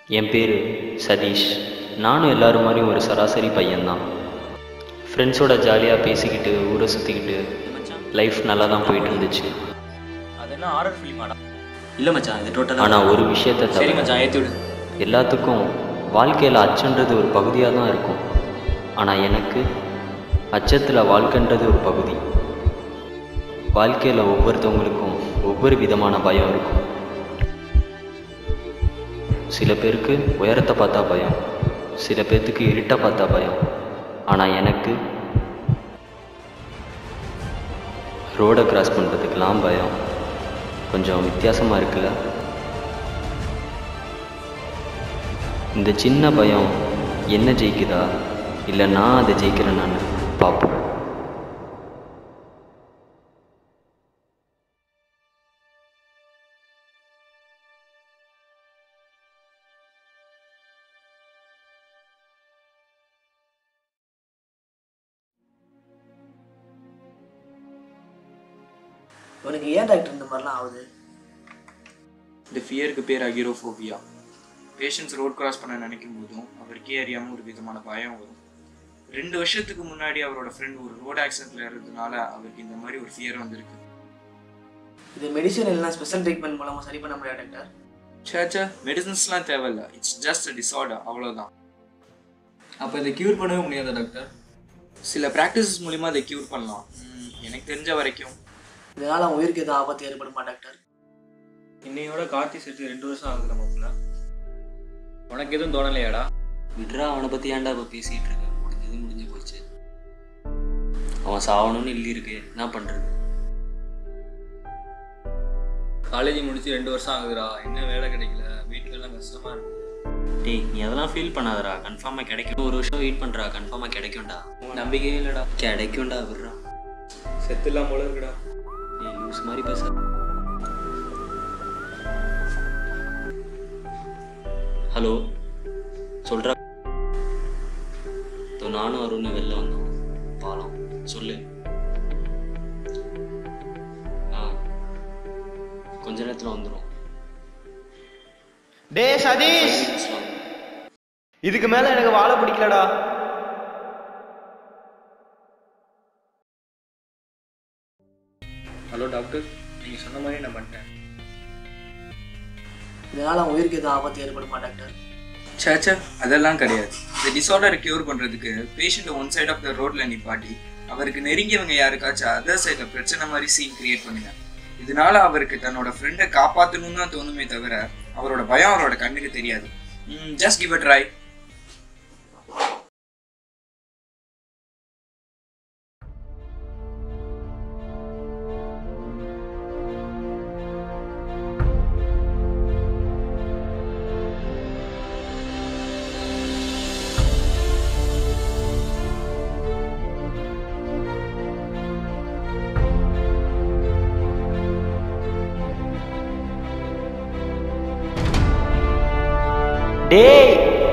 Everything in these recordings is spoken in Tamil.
என் பேர் சதீஷ் நானும் எல்லாரும் மாதிரியும் ஒரு சராசரி பையன்தான் ஃப்ரெண்ட்ஸோட ஜாலியாக பேசிக்கிட்டு ஊரை சுற்றிக்கிட்டு லைஃப் நல்லா தான் போயிட்டு இருந்துச்சு அது என்ன ஹாரர் ஃபிலிமாடா இல்லை மச்சான் இது டோட்டலாக ஆனால் ஒரு விஷயத்தை சரி தவிர மச்சான் ஏற்றி விடு எல்லாத்துக்கும் வாழ்க்கையில் அச்சன்றது ஒரு பகுதியாக தான் இருக்கும் ஆனால் எனக்கு அச்சத்தில் வாழ்க்கைன்றது ஒரு பகுதி வாழ்க்கையில் ஒவ்வொருத்தவங்களுக்கும் ஒவ்வொரு விதமான பயம் இருக்கும் சில பேருக்கு உயரத்தை பார்த்தா பயம் சில பேர்த்துக்கு இருட்டை பார்த்தா பயம் ஆனால் எனக்கு ரோடை கிராஸ் பண்ணுறதுக்கெலாம் பயம் கொஞ்சம் வித்தியாசமாக இருக்குல்ல இந்த சின்ன பயம் என்ன ஜெயிக்குதா இல்லை நான் அதை ஜெயிக்கிறேன் நான் பார்ப்போம் உனக்கு ஏன் டாக்டர் இந்த மாதிரிலாம் ஆகுது இந்த ஃபியருக்கு பேர் அகிரோஃபோபியா பேஷண்ட்ஸ் ரோட் கிராஸ் பண்ண நினைக்கும் போதும் அவருக்கே அறியாமல் ஒரு விதமான பயம் வரும் ரெண்டு வருஷத்துக்கு முன்னாடி அவரோட ஃப்ரெண்ட் ஒரு ரோட் ஆக்சிடென்ட்ல இருந்ததுனால அவருக்கு இந்த மாதிரி ஒரு ஃபியர் வந்திருக்கு இது மெடிசன் இல்லைனா ஸ்பெஷல் ட்ரீட்மெண்ட் மூலமா சரி பண்ண முடியாது டாக்டர் சேச்சா மெடிசன்ஸ்லாம் தேவையில்ல இட்ஸ் ஜஸ்ட் டிசார்டர் அவ்வளோதான் அப்போ இதை க்யூர் பண்ணவே முடியாதா டாக்டர் சில ப்ராக்டிசஸ் மூலிமா அதை க்யூர் பண்ணலாம் ம், எனக்கு தெரிஞ்ச வரைக்கும் இதனால அவன் உயிருக்கு எதுவும் ஆபத்து ஏற்படுமா டாக்டர் இன்னையோட கார்த்தி சேர்த்து ரெண்டு வருஷம் ஆகுது நமக்குள்ள உனக்கு எதுவும் தோணலையாடா விட்ரா அவனை பற்றி ஏன்டா இப்போ பேசிகிட்டு இருக்க முடிஞ்சது முடிஞ்சு போச்சு அவன் சாவணும்னு இல்லை இருக்கு என்ன பண்ணுறது காலேஜ் முடிச்சு ரெண்டு வருஷம் ஆகுதுடா என்ன வேலை கிடைக்கல வீட்டுல எல்லாம் கஷ்டமா இருக்கு டேய் நீ அதெல்லாம் ஃபீல் பண்ணாதடா கன்ஃபார்மாக கிடைக்கும் ஒரு வருஷம் வெயிட் பண்ணுறா கன்ஃபார்மாக கிடைக்கும்டா உன் நம்பிக்கையே இல்லடா கிடைக்கும்டா விட்றா செத்துலாம் போல இருக்குடா ஏய் லூஸ் மாதிரி பேச ஹலோ சொல்கிறா இதோ நானும் அருண் வெளில வந்தோம் பாலம் சொல்லு ஆ கொஞ்ச நேரத்தில் வந்துடும் டே சதீஷ் இதுக்கு மேல எனக்கு வாழ பிடிக்கலடா ஹலோ டாக்டர் நீங்க சொன்ன மாதிரி நான் பண்ணிட்டேன் இதனால அவன் உயிருக்கு எதுவும் ஆபத்து ஏற்படுமா டாக்டர் சேச்சா அதெல்லாம் கிடையாது இந்த டிசார்டரை க்யூர் பண்ணுறதுக்கு பேஷண்ட்டை ஒன் சைட் ஆஃப் த ரோட்ல நிப்பாட்டி அவருக்கு நெருங்கியவங்க யாருக்காச்சும் அதர் சைடில் பிரச்சனை மாதிரி சீன் கிரியேட் பண்ணுங்க இதனால அவருக்கு தன்னோட ஃப்ரெண்டை காப்பாற்றணும்னு தான் தோணுமே தவிர அவரோட பயம் அவரோட கண்ணுக்கு தெரியாது ஜஸ்ட் கிவ் அ ட்ரை டேய்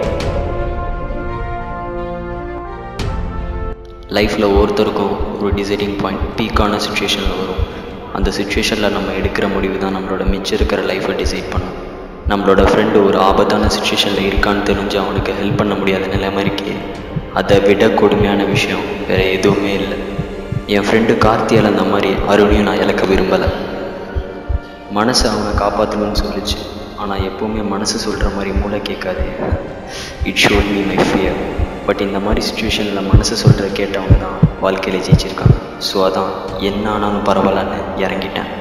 லைஃப்பில் ஒவ்வொருத்தருக்கும் ஒரு டிசைடிங் பாயிண்ட் பீக்கான சுச்சுவேஷனில் வரும் அந்த சுச்சுவேஷனில் நம்ம எடுக்கிற முடிவு தான் நம்மளோட மிச்சம் இருக்கிற லைஃப்பை டிசைட் பண்ணும் நம்மளோட ஃப்ரெண்டு ஒரு ஆபத்தான சுச்சுவேஷனில் இருக்கான்னு தெரிஞ்சு அவனுக்கு ஹெல்ப் பண்ண முடியாத நிலைமை இருக்கே அதை விட கொடுமையான விஷயம் வேறு எதுவுமே இல்லை என் ஃப்ரெண்டு கார்த்தி இழந்த மாதிரி அருணையும் நான் இழக்க விரும்பலை மனசை அவங்க காப்பாற்றணும்னு சொல்லிச்சு ஆனால் எப்போவுமே மனசு சொல்கிற மாதிரி மூளை கேட்காது it showed me my fear but இந்த மாதிரி சுச்சுவேஷனில் மனசு சொல்கிறத கேட்டவங்க தான் வாழ்க்கையில் ஜெயிச்சிருக்காங்க ஸோ அதான் என்ன ஆனாலும் பரவாயில்லன்னு இறங்கிட்டேன்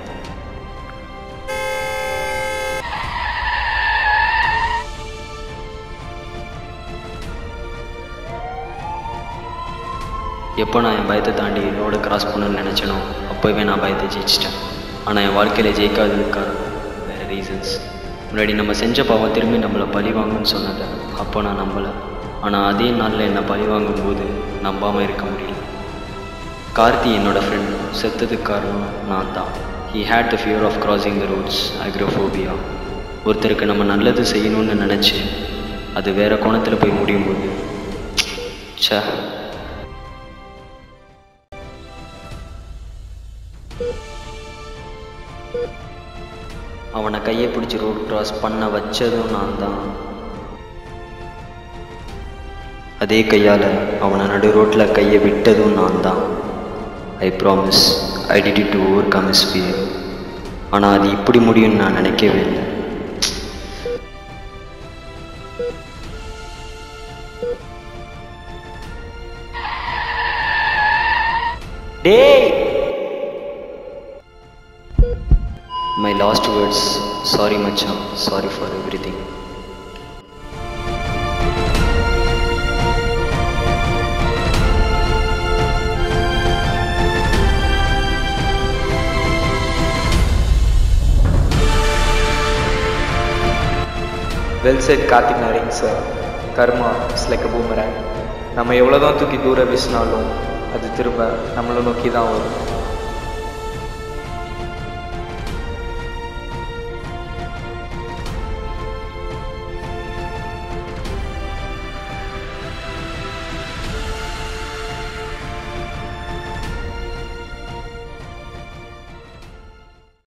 எப்போ நான் என் பயத்தை தாண்டி ரோடை கிராஸ் பண்ணணும்னு நினச்சேனோ அப்போவே நான் பயத்தை ஜெயிச்சிட்டேன் ஆனால் என் வாழ்க்கையில் ஜெயிக்காததுக்கு காரணம் வேறு ரீசன்ஸ் முன்னாடி நம்ம செஞ்ச பாவம் திரும்பி நம்மளை பழி வாங்குன்னு சொன்னதை அப்போ நான் நம்பலை ஆனால் அதே நாளில் என்னை பழி வாங்கும்போது நம்பாமல் இருக்க முடியல கார்த்தி என்னோட ஃப்ரெண்ட் செத்ததுக்கு காரணம் நான் தான் he had the fear of crossing the roads acrophobia ஒருத்தருக்கு நம்ம நல்லது செய்யணும்னு நினச்சி அது வேறு கோணத்தில் போய் முடியும் போது ச்சே அவனை கையை பிடிச்சி ரோட் கிராஸ் பண்ண வச்சதும் நான் தான் அதே கையால் அவனை நடு ரோட்டில் கையை விட்டதும் நான் தான் I promise I did it to overcome his fear ஆனால் அது இப்படி முடியும்னு நான் நினைக்கவே இல்லை டேய் மை லாஸ்ட் வேர்ட்ஸ் சாரி மச்சான் sorry for everything well said Karthik நாரிங் sir karma it's like a boomerang நம்ம எவ்வளோ தான் தூக்கி தூர வீசினாலும் அது திரும்ப நம்மளை நோக்கி தான் வரும்